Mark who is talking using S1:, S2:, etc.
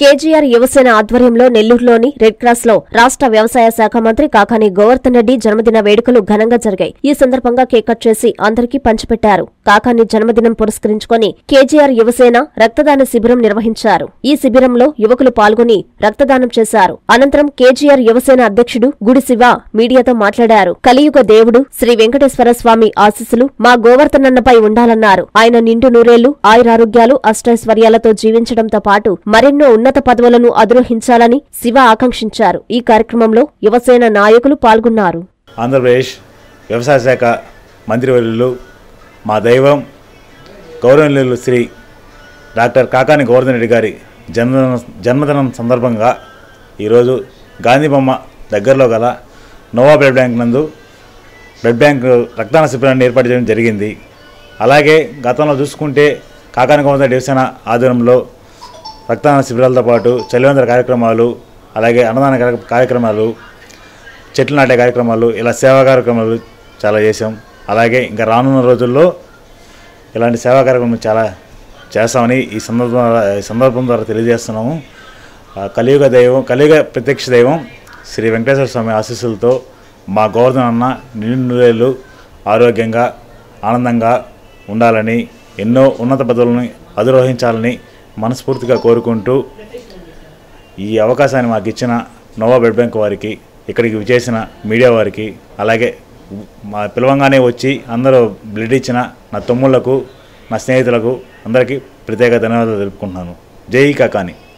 S1: KGR యువసేన ఆధ్వర్యంలో నెల్లూరులోని red cross లో రాష్ట్ర వ్యవసాయ శాఖ మంత్రి కాకాని గోవర్ధన్ రెడ్డి జన్మదిన వేడుకలు ఘనంగా జరిగాయి ఈ సందర్భంగా కేక్ కట్ చేసి అందరికీ పంచిపెట్టారు కాకాని జన్మదినం పురస్కరించుకొని కేజీఆర్ యువసేన రక్తదాన శిబిరం నిర్వహించారు ఈ శిబిరంలో యువకులు పాల్గొని రక్తదానం చేశారు అనంతరం కేజీఆర్ యువసేన అధ్యక్షుడు గుడి శివ మీడియాతో మాట్లాడారు కలియుగ దేవుడు శ్రీ వెంకటేశ్వర స్వామి ఆశీస్సులు మా గోవర్ధనన్నపై ఉండాలన్నారు ఆయన నిండు నూరేళ్లు ఆయురారోగ్యాలు అష్టైశ్వర్యాలతో జీవించడంతో పాటు మరెన్నో ఉన్నత పదవులను అధిరోహించాలని శివ ఆకాంక్షించారు ఈ కార్యక్రమంలో యువసేన నాయకులు పాల్గొన్నారు
S2: ఆంధ్రప్రదేశ్ వ్యవసాయ శాఖ మంత్రివర్యులు మా దైవం గౌరవనీయులు శ్రీ డాక్టర్ కాకాని గోవర్ధన్ రెడ్డి గారి జన్మదిన జన్మదినం సందర్భంగా ఈరోజు గాంధీ బొమ్మ దగ్గరలో గల నోవా బ్లడ్ బ్యాంక్ నందు బ్లడ్ బ్యాంక్ రక్తదాన శిబిరాన్ని ఏర్పాటు చేయడం జరిగింది అలాగే గతంలో చూసుకుంటే కాకాని గోవర్ధన్ డివిజన్ ఆధ్వర్యంలో రక్తదాన శిబిరాలతో పాటు చలివేంద్ర కార్యక్రమాలు అలాగే అన్నదాన కార్య- కార్యక్రమాలు చెట్లు నాటే కార్యక్రమాలు ఇలా సేవా కార్యక్రమాలు చాలా చేసాం అలాగే ఇంకా రానున్న రోజుల్లో ఇలాంటి సేవా కార్యక్రమం చాలా చేస్తామని ఈ సందర్భం ద్వారా- ఈ సందర్భం ద్వారా తెలియజేస్తున్నాము ఆ కలియుగ దైవం కలియుగ ప్రత్యక్ష దైవం శ్రీ వెంకటేశ్వర స్వామి ఆశీస్సులతో మా గోవర్ధన్ అన్న నిండువేలు ఆరోగ్యంగా ఆనందంగా ఉండాలని ఎన్నో ఉన్నత పదవులను అధిరోహించాలని మనస్ఫూర్తిగా కోరుకుంటూ ఈ అవకాశాన్ని మాకు ఇచ్చిన నోవా బ్లడ్ బ్యాంక్ వారికి ఇక్కడికి విచేసిన మీడియా వారికి అలాగే మా పిలవంగానే వచ్చి అందరూ బ్లడ్ ఇచ్చిన నా తమ్ముళ్లకు నా స్నేహితులకు అందరికీ ప్రత్యేక ధన్యవాదాలు తెలుపుకుంటున్నాను జై కాకాని